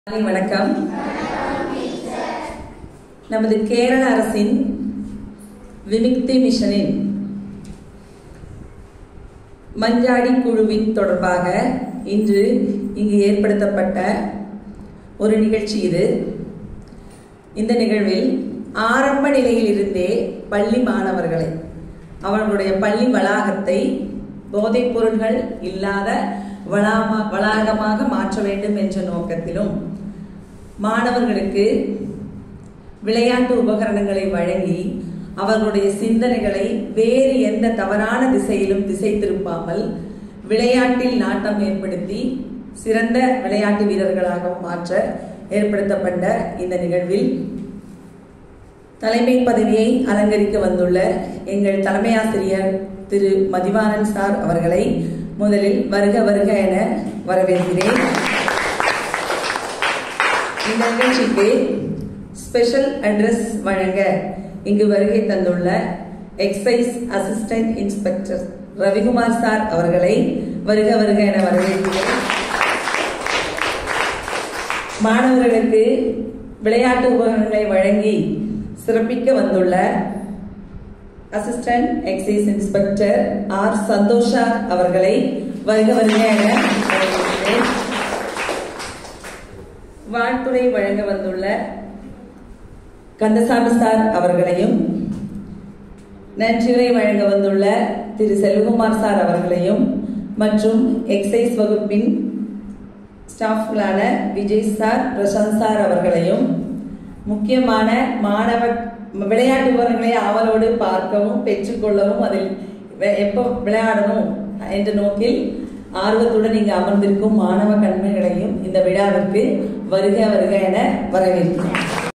காலை வணக்கம் நமது கேரள அரசின் விமுக்தி மிஷனின் மஞ்சாடி குழுவின் தொடர்பாக இன்று இங்கு ஏற்படுத்தப்பட்ட ஒரு நிகழ்ச்சி இது இந்த நிகழ்வில் ஆரம்ப நிலையிலிருந்தே பள்ளி மாணவர்களை அவர்களுடைய பள்ளி வளாகத்தை போதைப் பொருள்கள் இல்லாத வளாமா வளாகமாக மாற்ற வேண்டும் என்ற நோக்கத்திலும் மாணவர்களுக்கு விளையாட்டு உபகரணங்களை வழங்கி அவர்களுடைய சிந்தனைகளை வேறு எந்த தவறான திசையிலும் திசை திருப்பாமல் விளையாட்டில் நாட்டம் ஏற்படுத்தி சிறந்த விளையாட்டு வீரர்களாக மாற்ற ஏற்படுத்தப்பட்ட இந்த நிகழ்வில் தலைமை பதவியை அலங்கரிக்க வந்துள்ள எங்கள் தலைமை ஆசிரியர் திரு மதிவானன் சார் அவர்களை முதலில் வருக வருக என வரவேற்கிறேன் இந்த நிகழ்ச்சிக்கு ஸ்பெஷல் அட்ரஸ் வழங்க இங்கு வருகை தந்துள்ள excise assistant inspector Ravikumar sir அவர்களை வருக வருக என வரவேற்கிறேன் மாணவர்களுக்கு விளையாட்டு உபகரணங்களை வழங்கி சிறப்பிக்க வந்துள்ள assistant excise inspector R Santhosha அவர்களை வருக வருக என வரவேற்கிறேன் வாழ்த்துறை வழங்க வந்துள்ள கந்தசாமி சார் அவர்களையும் நன்றியுரை வழங்க வந்துள்ள திரு செல்வகுமார் சார் அவர்களையும் மற்றும் எக்ஸைஸ் வகுப்பின் ஸ்டாஃப்களான விஜய் சார் பிரசாந்த் சார் அவர்களையும் முக்கியமான மாணவ விளையாட்டு விவரங்களை ஆவலோடு பார்க்கவும் பெற்றுக்கொள்ளவும் அதில் வெ- எப்போ விளையாடணும் என்ற நோக்கில் ஆர்வத்துடன் இங்கு அமர்ந்திருக்கும் மாணவ கண்மைகளையும் இந்த விழாவிற்கு வருக வருக என வரவேற்கிறேன்